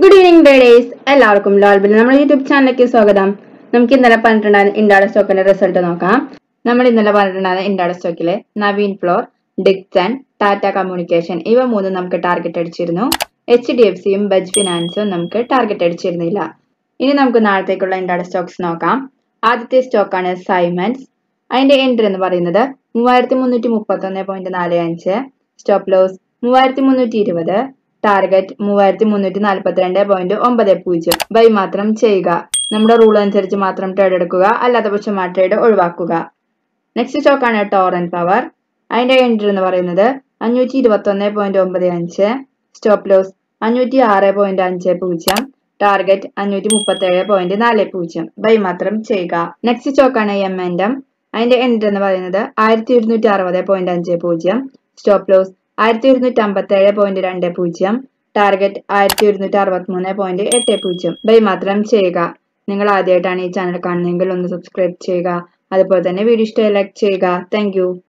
good evening ബേഡേസ് എല്ലാവർക്കും ലോൽബിൽ നമ്മുടെ YouTube ചാനലിലേക്ക് സ്വാഗതം നമുക്ക് ഇന്നലെ പറഞ്ഞിട്ടുണ്ടായിരുന്ന ഇൻഡാഡ സ്റ്റോക്കിന്റെ റിസൾട്ട് നോക്കാം നമ്മൾ ഇന്നലെ പറഞ്ഞിട്ടുണ്ടായിരുന്ന ഇൻഡാഡ സ്റ്റോക്കിലെ നവീൻ ഫ്ലോർ ഡിക്സൺ ടാറ്റ കമ്മ്യൂണിക്കേഷൻ ഇവ മൂന്നും നമുക്ക് ടാർഗറ്റ് അടിച്ചിരുന്നു എച്ച് ഡി എഫ് സിയും ബജ് ഫിനാൻസും നമുക്ക് ടാർഗറ്റ് അടിച്ചിരുന്നില്ല ഇനി നമുക്ക് നാളത്തേക്കുള്ള ഇൻഡാഡ സ്റ്റോക്സ് നോക്കാം ആദ്യത്തെ സ്റ്റോക്കാണ് സൈമൻസ് അതിന്റെ എൻട്രി എന്ന് പറയുന്നത് മൂവായിരത്തി മുന്നൂറ്റി മുപ്പത്തി ഒന്ന് പോയിന്റ് നാല് അഞ്ച് സ്റ്റോപ്പ് ലോസ് മൂവായിരത്തി മുന്നൂറ്റി ഇരുപത് ടാർഗറ്റ് മൂവായിരത്തി മുന്നൂറ്റി നാൽപ്പത്തിരണ്ട് പോയിന്റ് ഒമ്പത് പൂജ്യം ബൈ മാത്രം ചെയ്യുക നമ്മുടെ റൂൾ അനുസരിച്ച് മാത്രം ട്രേഡ് എടുക്കുക അല്ലാത്ത പക്ഷം ആ ട്രേഡ് ഒഴിവാക്കുക നെക്സ്റ്റ് സ്റ്റോക്കാണ് ടോറൻ പവർ അതിന്റെ എൻട്രി എന്ന് പറയുന്നത് അഞ്ഞൂറ്റി ഇരുപത്തി ഒന്ന് പോയിന്റ് ഒമ്പത് അഞ്ച് സ്റ്റോപ്പ് ലോസ് അഞ്ഞൂറ്റി ആറ് പോയിന്റ് അഞ്ച് പൂജ്യം ടാർഗറ്റ് അഞ്ഞൂറ്റി മുപ്പത്തി ഏഴ് പോയിന്റ് നാല് പൂജ്യം ബൈ മാത്രം ചെയ്യുക നെക്സ്റ്റ് സ്റ്റോക്കാണ് എം എൻ എം അതിന്റെ എൻട്രി എന്ന് പറയുന്നത് ആയിരത്തി ഒരുന്നൂറ്റി അറുപത് പോയിന്റ് അഞ്ച് പൂജ്യം സ്റ്റോപ്പ് ലോസ് ആയിരത്തി ഒരുന്നൂറ്റി അമ്പത്തി ഏഴ് പോയിന്റ് രണ്ട് പൂജ്യം ടാർഗറ്റ് ആയിരത്തി ഒരുന്നൂറ്റി അറുപത്തി മൂന്ന് പോയിന്റ് എട്ട് പൂജ്യം ബൈ മാത്രം ചെയ്യുക നിങ്ങൾ ആദ്യമായിട്ടാണ് ഈ ചാനൽ കാണുന്നതെങ്കിൽ ഒന്ന് സബ്സ്ക്രൈബ് ചെയ്യുക അതുപോലെ തന്നെ വീഡിയോ ഇഷ്ടമായി ലൈക്ക് ചെയ്യുക താങ്ക്